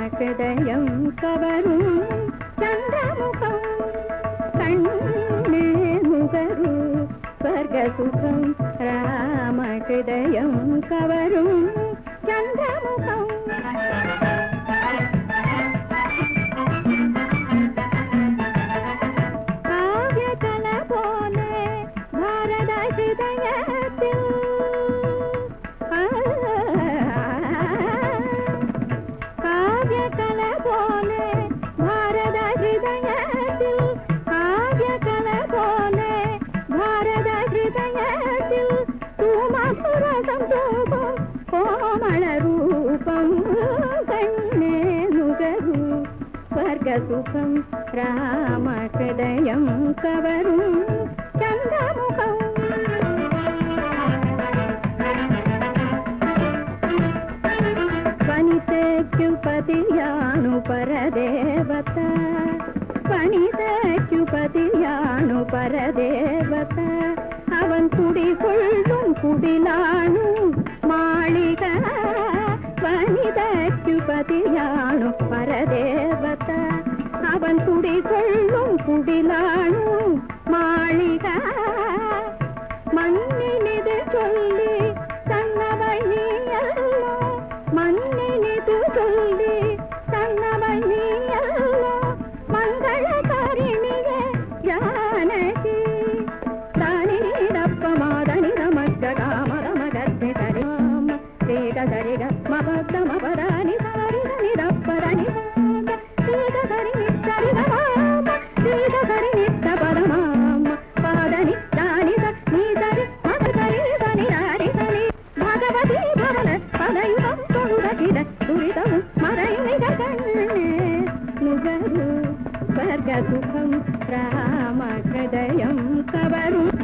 ஹிருதயம் கவரும் சந்திரமுகம் கண்ணே நுகரு ஸ்வர்க சுகம் ராம ஹிருதயம் கவரும் சந்திரமுகம் காவியகல போலே பாரத ஹிருதயத்தில் ஆ, காவியகல போலே பாரத ஹிருதயத்தில் காவியகல போலே பாரத ஹிருதயத்தில் தூமபுரசம் தூபம் கோமள ரூபம் கண்ணே நுகரு ஸ்வர்க சுகம் ராம ஹிருதயம் கவரும் சந்திரமுகம் ಪತಿಯಾನು ಪರದೇವತ பணிதற்கு பதியானு பரதேவத அவன் குடிகொள்ளும் குடிலானும் மாளிக பணிதற்கு பதியானு பரதேவத அவன் குடிகொள்ளும் குடிலானும் மாளிக மண்ணினிது சொல்லி தன்னவை நீ அல்லோ மண்ணினிது சொல்லி தன்னவை நீ அல்லோ மங்களகாரிணிய ஜானகி தானிரப்ப மாதனி நமக்க காமர மகத்தி சரிமாம சேக சரிக மபத்த மபராணி சாரி நிரப்பரணி சேக சரி நித்தரி மாம சேக சரி நித்த பரமாம பாதனி தானி நீ சரி மத சரி சனி நாரி சனி பகவதி பவன பதயுகம் தொழுதகிட துரிதமும் மறைமிக கண்ணே நுகரு ஸ்வர்க சுகம் ராம ஹிருதயம் கவரும்